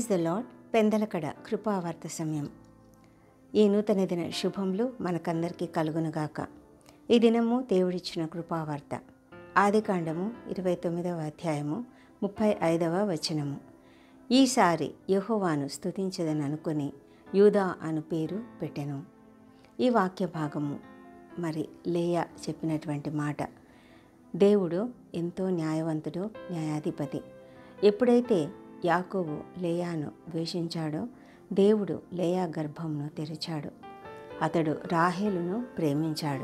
the lord పెందలకడ కృపావార్త సమయం ఈ నూతన దిన శుభములు మనకందరికీ కలుగునుగాక ఈ దినము దేవుడిచ్చిన కృపావార్త ఆదికాండము ఇరవై తొమ్మిదవ అధ్యాయము ముప్పై ఐదవ వచనము ఈసారి యెహోవాను స్తుతించదని అనుకుని యూదా అను పేరు పెట్టెను ఈ వాక్య భాగము మరి లేయా చెప్పినటువంటి మాట దేవుడు ఎంతో న్యాయవంతుడు న్యాయాధిపతి ఎప్పుడైతే యాకోబు లేయాను ద్వేషించాడో దేవుడు లేయా గర్భంను తెరిచాడు అతడు రాహేలును ప్రేమించాడు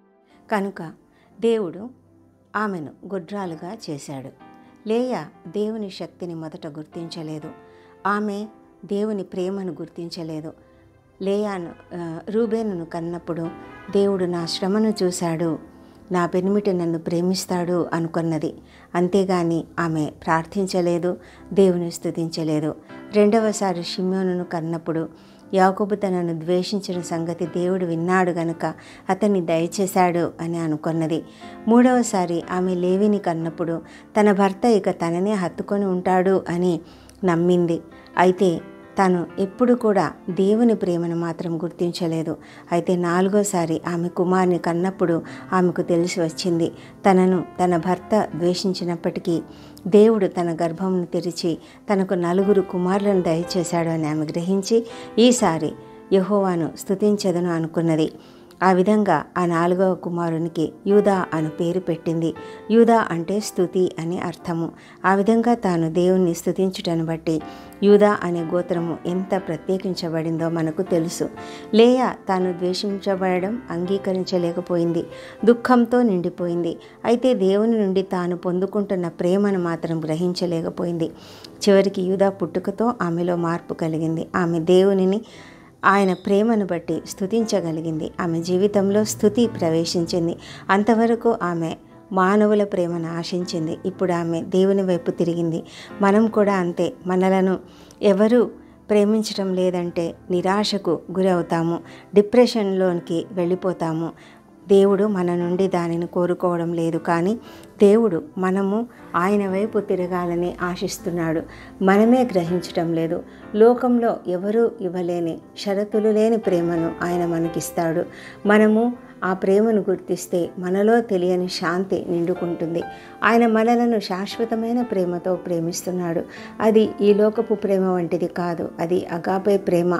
కనుక దేవుడు ఆమెను గుడ్రాలుగా చేశాడు లేయా దేవుని శక్తిని మొదట గుర్తించలేదు ఆమె దేవుని ప్రేమను గుర్తించలేదు లేయాను ఆ, రూబేనును కన్నప్పుడు దేవుడు నా శ్రమను చూశాడు నా పెనిమిటి నన్ను ప్రేమిస్తాడు అనుకున్నది అంతేగాని ఆమె ప్రార్థించలేదు దేవుని స్తుతించలేదు రెండవసారి షిమ్యోనును కన్నప్పుడు యాకోబు తనను ద్వేషించిన సంగతి దేవుడు విన్నాడు గనుక అతన్ని దయచేశాడు అని అనుకున్నది మూడవసారి ఆమె లేవిని కన్నప్పుడు తన భర్త ఇక తననే హత్తుకొని ఉంటాడు అని నమ్మింది అయితే తను ఎప్పుడు కూడా దేవుని ప్రేమను మాత్రం గుర్తించలేదు అయితే నాలుగోసారి ఆమె కుమార్ని కన్నప్పుడు ఆమెకు తెలిసి వచ్చింది తనను తన భర్త ద్వేషించినప్పటికీ దేవుడు తన గర్భమును తెరిచి తనకు నలుగురు కుమారులను దయచేశాడు అని ఆమె గ్రహించి ఈసారి యహోవాను స్తుతించదను అనుకున్నది ఆ విధంగా ఆ నాలుగవ కుమారునికి యూదా అను పేరు పెట్టింది యూదా అంటే స్థుతి అని అర్థము ఆ విధంగా తాను దేవుణ్ణి స్థుతించుటను బట్టి యూదా అనే గోత్రము ఎంత ప్రత్యేకించబడిందో మనకు తెలుసు లేయా తాను ద్వేషించబడడం అంగీకరించలేకపోయింది దుఃఖంతో నిండిపోయింది అయితే దేవుని నుండి తాను పొందుకుంటున్న ప్రేమను మాత్రం గ్రహించలేకపోయింది చివరికి యూదా పుట్టుకతో ఆమెలో మార్పు కలిగింది ఆమె దేవునిని ఆయన ప్రేమను బట్టి స్థుతించగలిగింది ఆమె జీవితంలో స్థుతి ప్రవేశించింది అంతవరకు ఆమె మానవుల ప్రేమను ఆశించింది ఇప్పుడు ఆమె దేవుని వైపు తిరిగింది మనం కూడా అంతే మనలను ఎవరు ప్రేమించడం లేదంటే నిరాశకు గురవుతాము డిప్రెషన్లోనికి వెళ్ళిపోతాము దేవుడు మన నుండి దానిని కోరుకోవడం లేదు కానీ దేవుడు మనము ఆయన వైపు తిరగాలని ఆశిస్తున్నాడు మనమే గ్రహించటం లేదు లోకంలో ఎవరూ ఇవ్వలేని షరతులు లేని ప్రేమను ఆయన మనకిస్తాడు మనము ఆ ప్రేమను గుర్తిస్తే మనలో తెలియని శాంతి నిండుకుంటుంది ఆయన మనలను శాశ్వతమైన ప్రేమతో ప్రేమిస్తున్నాడు అది ఈ లోకపు ప్రేమ వంటిది కాదు అది అగాపే ప్రేమ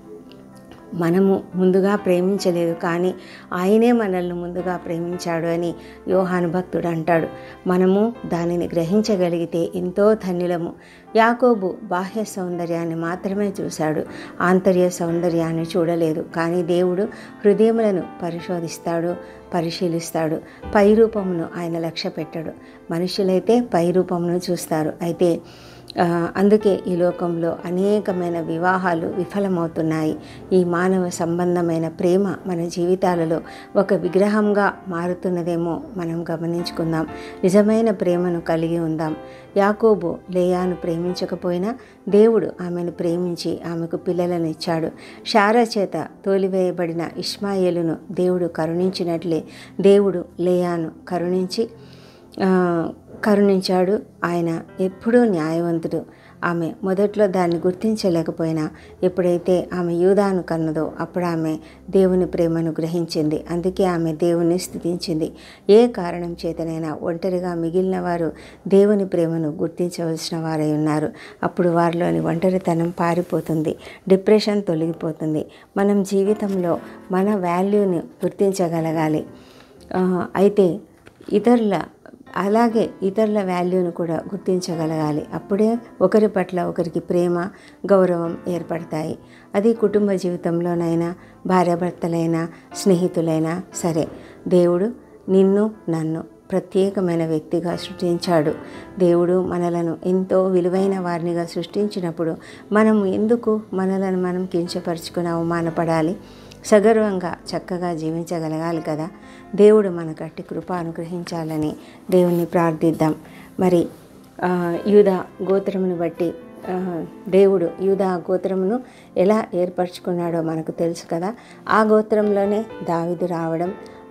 మనము ముందుగా ప్రేమించలేదు కానీ ఆయనే మనల్ని ముందుగా ప్రేమించాడు అని యోహాను భక్తుడు అంటాడు మనము దానిని గ్రహించగలిగితే ఎంతో ధన్యులము యాకోబు బాహ్య సౌందర్యాన్ని మాత్రమే చూశాడు ఆంతర్య సౌందర్యాన్ని చూడలేదు కానీ దేవుడు హృదయములను పరిశోధిస్తాడు పరిశీలిస్తాడు పై రూపమును ఆయన లక్ష్య పెట్టాడు మనుషులైతే పై రూపమును చూస్తారు అయితే ఆ, అందుకే ఈ లోకంలో అనేకమైన వివాహాలు విఫలమవుతున్నాయి ఈ మానవ సంబంధమైన ప్రేమ మన జీవితాలలో ఒక విగ్రహంగా మారుతున్నదేమో మనం గమనించుకుందాం నిజమైన ప్రేమను కలిగి ఉందాం యాకోబు లేయాను ప్రేమించకపోయినా దేవుడు ఆమెను ప్రేమించి ఆమెకు పిల్లలను ఇచ్చాడు శారా చేత తోలివేయబడిన ఇష్మాయేలును దేవుడు కరుణించినట్లే దేవుడు లేయాను కరుణించి ఆ, కరుణించాడు ఆయన ఎప్పుడూ న్యాయవంతుడు ఆమె మొదట్లో దాన్ని గుర్తించలేకపోయినా ఎప్పుడైతే ఆమె యూదాను కన్నదో అప్పుడు ఆమె దేవుని ప్రేమను గ్రహించింది అందుకే ఆమె దేవుని స్థుతించింది ఏ కారణం చేతనైనా ఒంటరిగా మిగిలిన వారు దేవుని ప్రేమను గుర్తించవలసిన వారై ఉన్నారు అప్పుడు వారిలోని ఒంటరితనం పారిపోతుంది డిప్రెషన్ తొలగిపోతుంది మనం జీవితంలో మన వాల్యూని గుర్తించగలగాలి ఆ, అయితే ఇతరుల అలాగే ఇతరుల వాల్యూను కూడా గుర్తించగలగాలి అప్పుడే ఒకరి పట్ల ఒకరికి ప్రేమ గౌరవం ఏర్పడతాయి అది కుటుంబ జీవితంలోనైనా భార్యాభర్తలైనా స్నేహితులైనా సరే దేవుడు నిన్ను నన్ను ప్రత్యేకమైన వ్యక్తిగా సృష్టించాడు దేవుడు మనలను ఎంతో విలువైన వారినిగా సృష్టించినప్పుడు మనం ఎందుకు మనలను మనం కించపరుచుకుని అవమానపడాలి సగర్వంగా చక్కగా జీవించగలగాలి కదా దేవుడు మనకు అట్టి కృప అనుగ్రహించాలని దేవుణ్ణి ప్రార్థిద్దాం మరి ఆ, యూదా గోత్రమును బట్టి ఆ, దేవుడు యూదా గోత్రమును ఎలా ఏర్పరచుకున్నాడో మనకు తెలుసు కదా ఆ గోత్రంలోనే దావిదు రావడం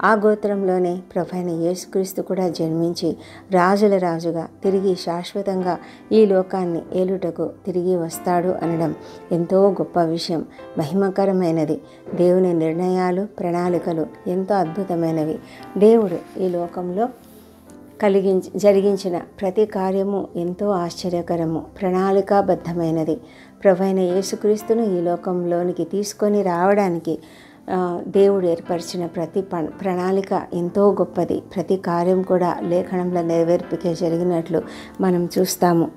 ఆ గోత్రంలోనే ప్రభైన యేసుక్రీస్తు కూడా జన్మించి రాజుల రాజుగా తిరిగి శాశ్వతంగా ఈ లోకాన్ని ఏలుటకు తిరిగి వస్తాడు అనడం ఎంతో గొప్ప విషయం మహిమకరమైనది దేవుని నిర్ణయాలు ప్రణాళికలు ఎంతో అద్భుతమైనవి దేవుడు ఈ లోకంలో కలిగించి జరిగించిన ప్రతి కార్యము ఎంతో ఆశ్చర్యకరము ప్రణాళికాబద్ధమైనది ప్రభైన యేసుక్రీస్తును ఈ లోకంలోనికి తీసుకొని రావడానికి ఆ, దేవుడు ఏర్పరిచిన ప్రతి ప- ప్రణాళిక ఎంతో గొప్పది ప్రతి కార్యం కూడా లేఖనంలో నెరవేర్పికే జరిగినట్లు మనం చూస్తాము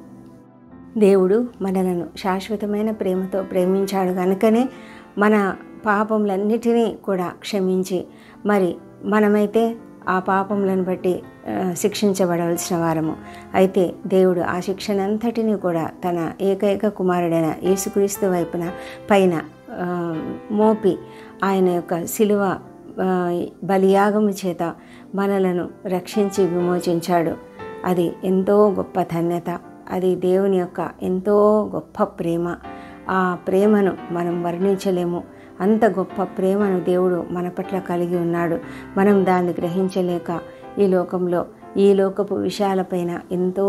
దేవుడు మనలను శాశ్వతమైన ప్రేమతో ప్రేమించాడు కనుకనే మన పాపములన్నిటినీ కూడా క్షమించి మరి మనమైతే ఆ పాపములను బట్టి ఆ, శిక్షించబడవలసిన వారము అయితే దేవుడు ఆ శిక్షనంతటిని కూడా తన ఏకైక కుమారుడైన యేసుక్రీస్తు వైపున పైన ఆ, మోపి ఆయన యొక్క శిలువ ఆ, బలియాగము చేత మనలను రక్షించి విమోచించాడు అది ఎంతో గొప్ప ధన్యత అది దేవుని యొక్క ఎంతో గొప్ప ప్రేమ ఆ ప్రేమను మనం వర్ణించలేము అంత గొప్ప ప్రేమను దేవుడు మన పట్ల కలిగి ఉన్నాడు మనం దాన్ని గ్రహించలేక ఈ లోకంలో ఈ లోకపు విషయాలపైన ఎంతో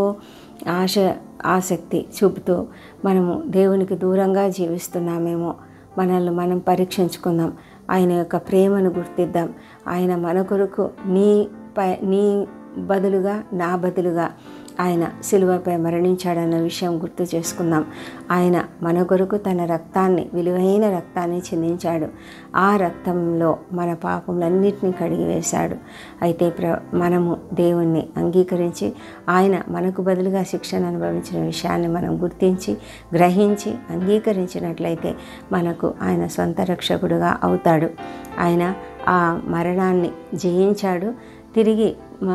ఆశ ఆసక్తి చూపుతూ మనము దేవునికి దూరంగా జీవిస్తున్నామేమో మనల్ని మనం పరీక్షించుకుందాం ఆయన యొక్క ప్రేమను గుర్తిద్దాం ఆయన మన కొరకు నీ పై నీ బదులుగా నా బదులుగా ఆయన సిలువపై మరణించాడన్న విషయం గుర్తు చేసుకుందాం ఆయన మన కొరకు తన రక్తాన్ని విలువైన రక్తాన్ని చిందించాడు ఆ రక్తంలో మన పాపములన్నిటిని కడిగివేశాడు అయితే ప్ర మనము దేవుణ్ణి అంగీకరించి ఆయన మనకు బదులుగా శిక్షణ అనుభవించిన విషయాన్ని మనం గుర్తించి గ్రహించి అంగీకరించినట్లయితే మనకు ఆయన సొంత రక్షకుడుగా అవుతాడు ఆయన ఆ మరణాన్ని జయించాడు తిరిగి ఆ,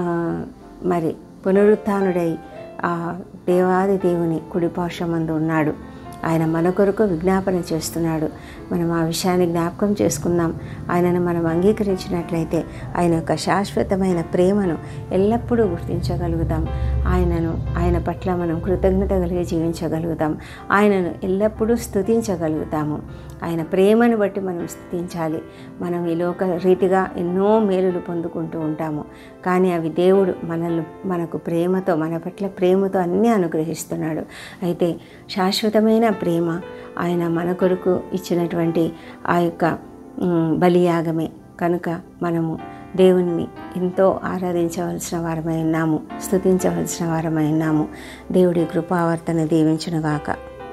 మరి పునరుత్డై ఆ దేవాది దేవుని కుడిపార్శ్వమందు ఉన్నాడు ఆయన మన కొరకు విజ్ఞాపన చేస్తున్నాడు మనం ఆ విషయాన్ని జ్ఞాపకం చేసుకుందాం ఆయనను మనం అంగీకరించినట్లయితే ఆయన యొక్క శాశ్వతమైన ప్రేమను ఎల్లప్పుడూ గుర్తించగలుగుతాం ఆయనను ఆయన పట్ల మనం కృతజ్ఞత కలిగి జీవించగలుగుతాం ఆయనను ఎల్లప్పుడూ స్తుతించగలుగుతాము ఆయన ప్రేమను బట్టి మనం స్తుతించాలి మనం ఈ లోక రీతిగా ఎన్నో మేలులు పొందుకుంటూ ఉంటాము కానీ అవి దేవుడు మనల్ని మనకు ప్రేమతో మన పట్ల ప్రేమతో అన్నీ అనుగ్రహిస్తున్నాడు అయితే శాశ్వతమైన ప్రేమ ఆయన మన కొరకు ఇచ్చినటువంటి ఆ యొక్క ఉమ్, బలియాగమే కనుక మనము దేవుణ్ణి ఎంతో ఆరాధించవలసిన వారమై ఉన్నాము స్తుతించవలసిన వారమై ఉన్నాము దేవుడి కృపావర్తన దీవించునుగాక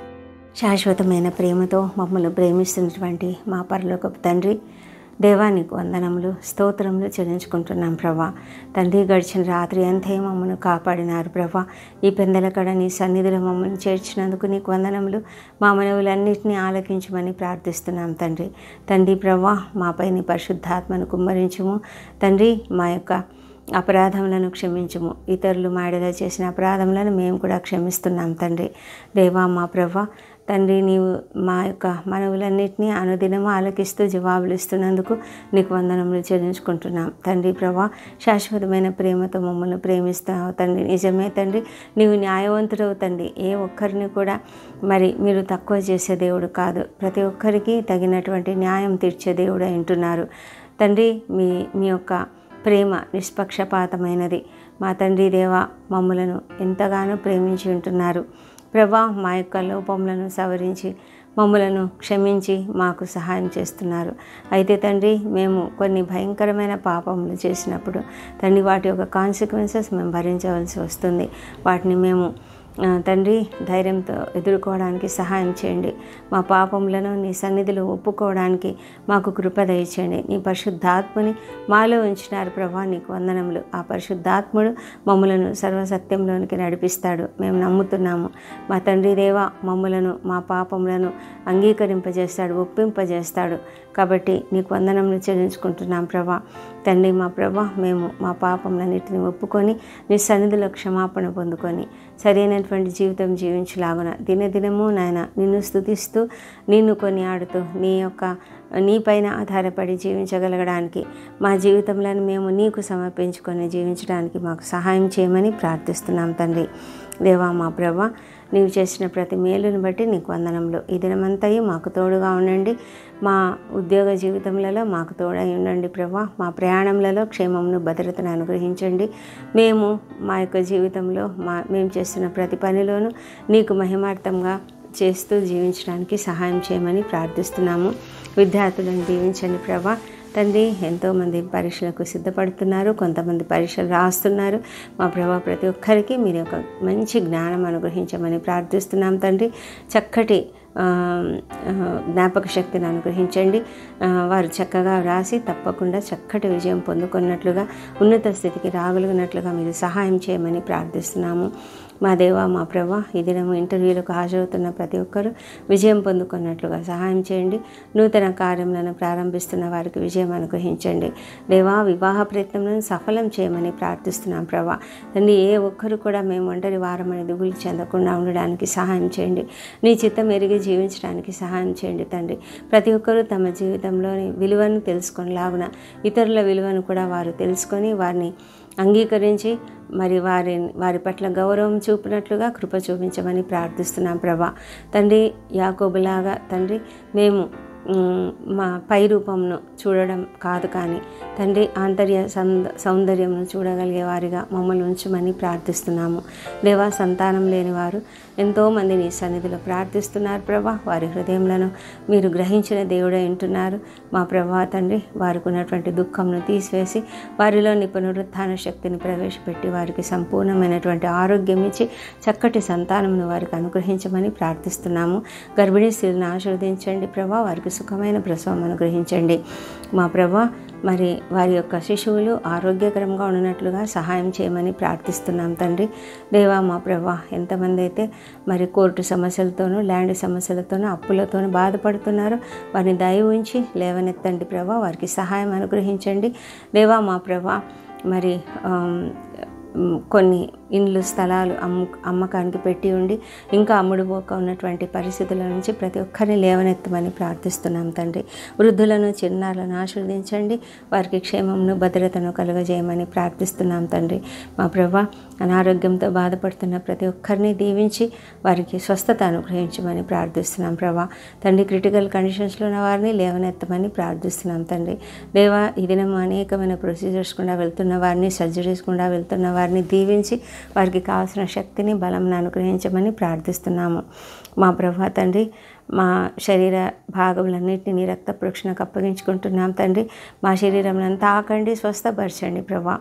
శాశ్వతమైన ప్రేమతో మమ్మల్ని ప్రేమిస్తున్నటువంటి మా పరలోకపు తండ్రి దేవానికి వందనములు స్తోత్రములు చెల్లించుకుంటున్నాం ప్రభా తండ్రి గడిచిన రాత్రి అంతే మమ్మల్ని కాపాడినారు ప్రభా ఈ పెందలకడ నీ సన్నిధిలో మమ్మల్ని చేర్చినందుకు నీకు వందనములు మా మనవులన్నింటినీ ఆలకించమని ప్రార్థిస్తున్నాం తండ్రి తండ్రి ప్రభా మాపై నీ పరిశుద్ధాత్మను కుమ్మరించుము తండ్రి మా యొక్క అపరాధములను క్షమించుము ఇతరులు మాడలో చేసిన అపరాధములను మేము కూడా క్షమిస్తున్నాం తండ్రి దేవా మా ప్రభా తండ్రి నీవు మా యొక్క మనవులన్నింటినీ అనుదినము ఆలకిస్తూ జవాబులు ఇస్తున్నందుకు నీకు వందనములు చెల్లించుకుంటున్నాం తండ్రి ప్రభా శాశ్వతమైన ప్రేమతో మమ్మల్ని ప్రేమిస్తున్నావు తండ్రి నిజమే తండ్రి నీవు న్యాయవంతుడవు తండ్రి ఏ ఒక్కరిని కూడా మరి మీరు తక్కువ చేసే దేవుడు కాదు ప్రతి ఒక్కరికి తగినటువంటి న్యాయం తీర్చే దేవుడు అంటున్నారు తండ్రి మీ మీ యొక్క ప్రేమ నిష్పక్షపాతమైనది మా తండ్రి దేవ మమ్మలను ఎంతగానో ప్రేమించి ఉంటున్నారు ప్రభా మా యొక్క లోపములను సవరించి మమ్మలను క్షమించి మాకు సహాయం చేస్తున్నారు అయితే తండ్రి మేము కొన్ని భయంకరమైన పాపములు చేసినప్పుడు తండ్రి వాటి యొక్క కాన్సిక్వెన్సెస్ మేము భరించవలసి వస్తుంది వాటిని మేము ఆ, తండ్రి ధైర్యంతో ఎదుర్కోవడానికి సహాయం చేయండి మా పాపములను నీ సన్నిధిలో ఒప్పుకోవడానికి మాకు కృప దయచేయండి నీ పరిశుద్ధాత్మని మాలో ఉంచినారు ప్రభా నీకు వందనములు ఆ పరిశుద్ధాత్ముడు మమ్మలను సర్వసత్యంలోనికి నడిపిస్తాడు మేము నమ్ముతున్నాము మా తండ్రి దేవ మమ్మలను మా పాపములను అంగీకరింపజేస్తాడు ఒప్పింపజేస్తాడు కాబట్టి నీకు వందనములు చెల్లించుకుంటున్నాం ప్రభా తండ్రి మా ప్రభా మేము మా పాపములన్నిటిని ఒప్పుకొని నీ సన్నిధిలో క్షమాపణ పొందుకొని సరైనటువంటి జీవితం జీవించలాగున దినదినము నాయన నిన్ను స్థుతిస్తూ నిన్ను కొని ఆడుతూ నీ యొక్క నీపైన ఆధారపడి జీవించగలగడానికి మా జీవితంలో మేము నీకు సమర్పించుకొని జీవించడానికి మాకు సహాయం చేయమని ప్రార్థిస్తున్నాం తండ్రి దేవా మా ప్రభా నీవు చేసిన ప్రతి మేలుని బట్టి నీకు వందనంలో ఈ దినమంతయు మాకు తోడుగా ఉండండి మా ఉద్యోగ జీవితంలో మాకు తోడై ఉండండి ప్రభా మా ప్రయాణంలలో క్షేమమును భద్రతను అనుగ్రహించండి మేము మా యొక్క జీవితంలో మా మేము చేస్తున్న ప్రతి పనిలోనూ నీకు మహిమార్థంగా చేస్తూ జీవించడానికి సహాయం చేయమని ప్రార్థిస్తున్నాము విద్యార్థులను దీవించండి ప్రభా తండ్రి ఎంతోమంది పరీక్షలకు సిద్ధపడుతున్నారు కొంతమంది పరీక్షలు రాస్తున్నారు మా ప్రభా ప్రతి ఒక్కరికి మీరు ఒక మంచి జ్ఞానం అనుగ్రహించమని ప్రార్థిస్తున్నాం తండ్రి చక్కటి ఆ, ఆ, జ్ఞాపక శక్తిని అనుగ్రహించండి ఆ, వారు చక్కగా వ్రాసి తప్పకుండా చక్కటి విజయం పొందుకున్నట్లుగా ఉన్నత స్థితికి రాగలిగినట్లుగా మీరు సహాయం చేయమని ప్రార్థిస్తున్నాము మా దేవ మా ప్రభా ఈ దినము ఇంటర్వ్యూలకు హాజరవుతున్న ప్రతి ఒక్కరూ విజయం పొందుకున్నట్లుగా సహాయం చేయండి నూతన కార్యములను ప్రారంభిస్తున్న వారికి విజయం అనుగ్రహించండి దేవా వివాహ ప్రయత్నములను సఫలం చేయమని ప్రార్థిస్తున్నాం ప్రభా తండ్రి ఏ ఒక్కరు కూడా మేము ఒంటరి వారమని దిగులు చెందకుండా ఉండడానికి సహాయం చేయండి నీ చిత్తం ఎరిగి జీవించడానికి సహాయం చేయండి తండ్రి ప్రతి ఒక్కరూ తమ జీవితంలోని విలువను తెలుసుకొనిలాగున ఇతరుల విలువను కూడా వారు తెలుసుకొని వారిని అంగీకరించి మరి వారి వారి పట్ల గౌరవం చూపినట్లుగా కృప చూపించమని ప్రార్థిస్తున్నాం ప్రభా తండ్రి యాకోబులాగా తండ్రి మేము మ్, మా పై రూపంను చూడడం కాదు కానీ తండ్రి ఆంతర్య సంద సౌందర్యంను చూడగలిగే వారిగా మమ్మల్ని ఉంచమని ప్రార్థిస్తున్నాము దేవా సంతానం లేని వారు ఎంతోమంది నీ సన్నిధిలో ప్రార్థిస్తున్నారు ప్రభా వారి హృదయంలో మీరు గ్రహించిన దేవుడే వింటున్నారు మా ప్రభా తండ్రి వారికి ఉన్నటువంటి దుఃఖంను తీసివేసి వారిలో నీ పునరుత్థాన శక్తిని ప్రవేశపెట్టి వారికి సంపూర్ణమైనటువంటి ఆరోగ్యం ఇచ్చి చక్కటి సంతానమును వారికి అనుగ్రహించమని ప్రార్థిస్తున్నాము గర్భిణీ స్త్రీలను ఆశీర్వదించండి ప్రభా వారికి సుఖమైన ప్రసవం అనుగ్రహించండి మా ప్రభా మరి వారి యొక్క శిశువులు ఆరోగ్యకరంగా ఉన్నట్లుగా సహాయం చేయమని ప్రార్థిస్తున్నాం తండ్రి దేవా మా ప్రభా ఎంతమంది అయితే మరి కోర్టు సమస్యలతోనూ ల్యాండ్ సమస్యలతోనూ అప్పులతోనూ బాధపడుతున్నారో వారిని దయ ఉంచి లేవనెత్తండి ప్రభా వారికి సహాయం అనుగ్రహించండి దేవా మా ప్రభా మరి ఆమ్, మ్, కొన్ని ఇండ్లు స్థలాలు అమ్ము అమ్మకానికి పెట్టి ఉండి ఇంకా అమ్ముడుపోక ఉన్నటువంటి పరిస్థితుల నుంచి ప్రతి ఒక్కరిని లేవనెత్తమని ప్రార్థిస్తున్నాం తండ్రి వృద్ధులను చిన్నారులను ఆశీర్వదించండి వారికి క్షేమంను భద్రతను కలుగజేయమని ప్రార్థిస్తున్నాం తండ్రి మా ప్రభా అనారోగ్యంతో బాధపడుతున్న ప్రతి ఒక్కరిని దీవించి వారికి స్వస్థత అనుగ్రహించమని ప్రార్థిస్తున్నాం ప్రభా తండ్రి క్రిటికల్ కండిషన్స్లో ఉన్న వారిని లేవనెత్తమని ప్రార్థిస్తున్నాం తండ్రి దేవా ఈ దినం అనేకమైన ప్రొసీజర్స్ కూడా వెళ్తున్న వారిని సర్జరీస్ కూడా వెళ్తున్న వారిని దీవించి వారికి కావాల్సిన శక్తిని బలంను అనుగ్రహించమని ప్రార్థిస్తున్నాము మా ప్రభా తండ్రి మా శరీర భాగములన్నింటినీ రక్త ప్రోక్షణకు అప్పగించుకుంటున్నాం తండ్రి మా శరీరం తాకండి స్వస్థపరచండి ప్రభా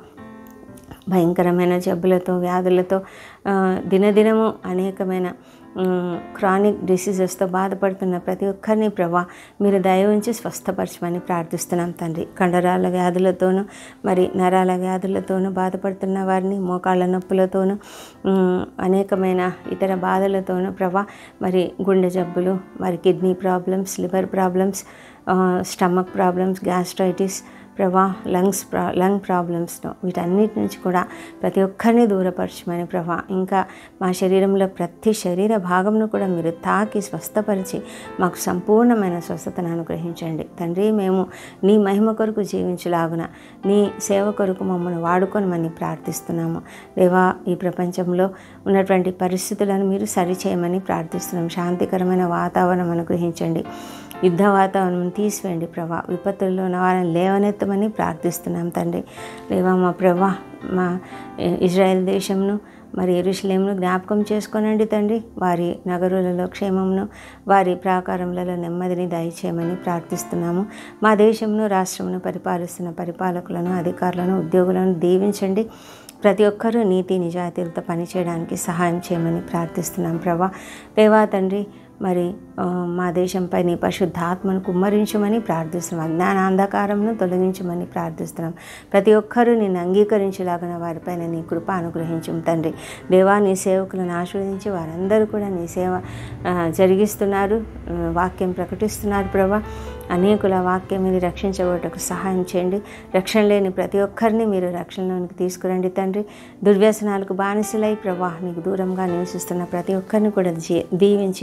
భయంకరమైన జబ్బులతో వ్యాధులతో ఆ, దినదినము అనేకమైన క్రానిక్ డిసీజెస్తో బాధపడుతున్న ప్రతి ఒక్కరిని ప్రభా మీరు దయ ఉంచి స్వస్థపరచమని ప్రార్థిస్తున్నాం తండ్రి కండరాల వ్యాధులతోనూ మరి నరాల వ్యాధులతోనూ బాధపడుతున్న వారిని మోకాళ్ళ నొప్పులతోనూ ఉమ్, అనేకమైన ఇతర బాధలతోనూ ప్రభా మరి గుండె జబ్బులు మరి kidney problems liver problems stomach problems gastritis ప్రభా లంగ్స్ ప్రా లంగ్ ప్రాబ్లమ్స్ను వీటన్నిటి నుంచి కూడా ప్రతి ఒక్కరిని దూరపరచమని ప్రభా ఇంకా మా శరీరంలో ప్రతి శరీర భాగంను కూడా మీరు తాకి స్వస్థపరిచి మాకు సంపూర్ణమైన స్వస్థతను అనుగ్రహించండి తండ్రి మేము నీ మహిమ కొరకు జీవించలాగున నీ సేవ కొరకు మమ్మల్ని వాడుకొనమని ప్రార్థిస్తున్నాము దేవా ఈ ప్రపంచంలో ఉన్నటువంటి పరిస్థితులను మీరు సరిచేయమని ప్రార్థిస్తున్నాం శాంతికరమైన వాతావరణం అనుగ్రహించండి యుద్ధ వాతావరణం తీసివేయండి ప్రభా విపత్తుల్లో ఉన్న వారిని లేవనెత్తమని ప్రార్థిస్తున్నాం తండ్రి దేవా మా ప్రభా మా ఇజ్రాయెల్ దేశంను మరి ఎరుషలేమును జ్ఞాపకం చేసుకోనండి తండ్రి వారి నగరులలో క్షేమమును వారి ప్రాకారములలో నెమ్మదిని దయచేయమని ప్రార్థిస్తున్నాము మా దేశంను రాష్ట్రమును పరిపాలిస్తున్న పరిపాలకులను అధికారులను ఉద్యోగులను దీవించండి ప్రతి ఒక్కరూ నీతి నిజాయితీలతో పనిచేయడానికి సహాయం చేయమని ప్రార్థిస్తున్నాం ప్రభా దేవా తండ్రి మరి ఆ, మా దేశంపై నీ పరిశుద్ధాత్మను కుమ్మరించమని ప్రార్థిస్తున్నాం అజ్ఞాన అంధకారంను తొలగించమని ప్రార్థిస్తున్నాం ప్రతి ఒక్కరూ నిన్ను అంగీకరించేలాగిన వారిపైన నీ కృప అనుగ్రహించం తండ్రి దేవా నీ సేవకులను ఆశీర్వదించి వారందరూ కూడా నీ సేవ ఆ, జరిగిస్తున్నారు ఆ, వాక్యం ప్రకటిస్తున్నారు ప్రభా అనేకుల వాక్యం మీరు రక్షించబోటకు సహాయం చేయండి రక్షణ లేని ప్రతి ఒక్కరిని మీరు రక్షణలోనికి తీసుకురండి తండ్రి దుర్వ్యసనాలకు బానిసలై ప్రభా నీకు దూరంగా నివసిస్తున్న ప్రతి ఒక్కరిని కూడా జీ- దీవించి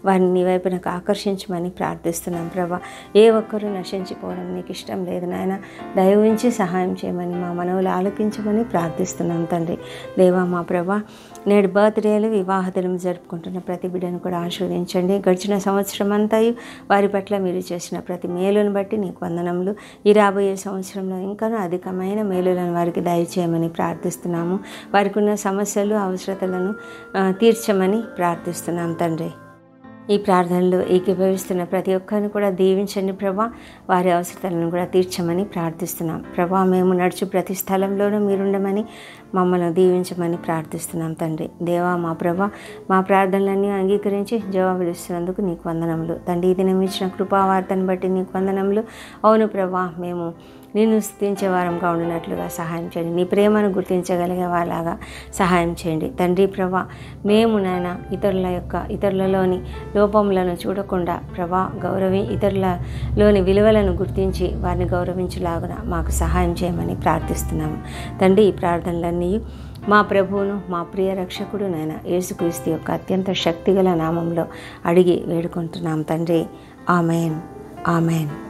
వారిని నీ వైపునకు ఆకర్షించమని ప్రార్థిస్తున్నాం ప్రభా ఏ ఒక్కరూ నశించిపోవడం నీకు ఇష్టం లేదు నాయన దయవించి సహాయం చేయమని మా మనవులు ఆలకించమని ప్రార్థిస్తున్నాం తండ్రి దేవా మా ప్రభా నేడు బర్త్డేలు వివాహతులను జరుపుకుంటున్న ప్రతి బిడ్డను కూడా ఆశీర్వదించండి గడిచిన సంవత్సరం అంతయు వారి పట్ల మీరు చేసిన ప్రతి మేలును బట్టి నీకు వందనములు ఈ రాబోయే సంవత్సరంలో ఇంకా అధికమైన మేలులను వారికి దయచేయమని ప్రార్థిస్తున్నాము వారికి ఉన్న సమస్యలు అవసరతలను ఆ, తీర్చమని ప్రార్థిస్తున్నాం తండ్రి ఈ ప్రార్థనలో ఏకీభవిస్తున్న ప్రతి ఒక్కరిని కూడా దీవించండి ప్రభా వారి అవసరాలను కూడా తీర్చమని ప్రార్థిస్తున్నాం ప్రభా మేము నడుచు ప్రతి స్థలంలోనూ మీరుండమని మమ్మల్ని దీవించమని ప్రార్థిస్తున్నాం తండ్రి దేవా మా ప్రభా మా ప్రార్థనలన్నీ అంగీకరించి జవాబులు ఇస్తున్నందుకు నీకు వందనములు తండ్రి ఇది నేను ఇచ్చిన కృపావార్తను బట్టి నీకు వందనములు అవును ప్రభా మేము నిన్ను స్థుతించే వారంగా ఉండినట్లుగా సహాయం చేయండి నీ ప్రేమను గుర్తించగలిగే వాళ్ళగా సహాయం చేయండి తండ్రి ప్రభా మేము నాయన ఇతరుల యొక్క ఇతరులలోని లోపములను చూడకుండా ప్రభా గౌరవి ఇతరులలోని విలువలను గుర్తించి వారిని గౌరవించులాగున మాకు సహాయం చేయమని ప్రార్థిస్తున్నాము తండ్రి ఈ ప్రార్థనలన్నీ మా ప్రభువును మా ప్రియ రక్షకుడు నాయన యేసుక్రీస్తు యొక్క అత్యంత శక్తిగల నామంలో అడిగి వేడుకుంటున్నాం తండ్రి ఆమెన్ ఆమెన్